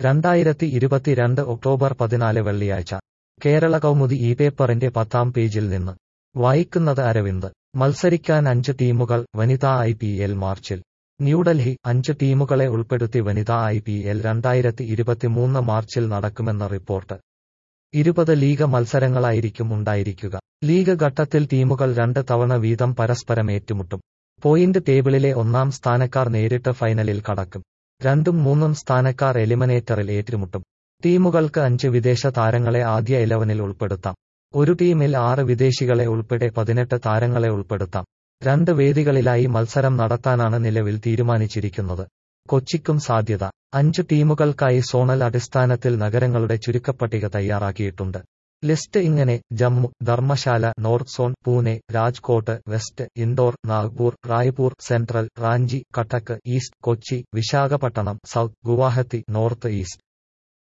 രണ്ടായിരത്തി ഇരുപത്തിരണ്ട് ഒക്ടോബർ പതിനാല് വെള്ളിയാഴ്ച കേരള കൗമുദി ഈ പേപ്പറിന്റെ പത്താം പേജിൽ നിന്ന് വായിക്കുന്നത് അരവിന്ദ് മത്സരിക്കാൻ അഞ്ച് ടീമുകൾ വനിതാ ഐ പി എൽ മാർച്ചിൽ ന്യൂഡൽഹി അഞ്ച് ടീമുകളെ ഉൾപ്പെടുത്തി വനിതാ ഐ പി എൽ രണ്ടായിരത്തി ഇരുപത്തിമൂന്ന് മാർച്ചിൽ നടക്കുമെന്ന റിപ്പോർട്ട് ഇരുപത് ലീഗ് മത്സരങ്ങളായിരിക്കും ഉണ്ടായിരിക്കുക ലീഗ് ഘട്ടത്തിൽ ടീമുകൾ രണ്ട് തവണ വീതം പരസ്പരം ഏറ്റുമുട്ടും പോയിന്റ് ടേബിളിലെ ഒന്നാം സ്ഥാനക്കാർ നേരിട്ട് ഫൈനലിൽ കടക്കും രണ്ടും മൂന്നും സ്ഥാനക്കാർ എലിമിനേറ്ററിൽ ഏറ്റുമുട്ടും ടീമുകൾക്ക് അഞ്ച് വിദേശ താരങ്ങളെ ആദ്യ ഇലവനിൽ ഉൾപ്പെടുത്താം ഒരു ടീമിൽ ആറ് വിദേശികളെ ഉൾപ്പെടെ പതിനെട്ട് താരങ്ങളെ ഉൾപ്പെടുത്താം രണ്ട് വേദികളിലായി മത്സരം നടത്താനാണ് നിലവിൽ തീരുമാനിച്ചിരിക്കുന്നത് കൊച്ചിക്കും സാധ്യത അഞ്ച് ടീമുകൾക്കായി സോണൽ അടിസ്ഥാനത്തിൽ നഗരങ്ങളുടെ ചുരുക്കപ്പട്ടിക തയ്യാറാക്കിയിട്ടുണ്ട് ലിസ്റ്റ് ഇങ്ങനെ Jammu Dharamshala north zone Pune Rajkot west Indore Nagpur Raipur central Ranchi Cuttack east Kochi Visakhapatnam south Guwahati north east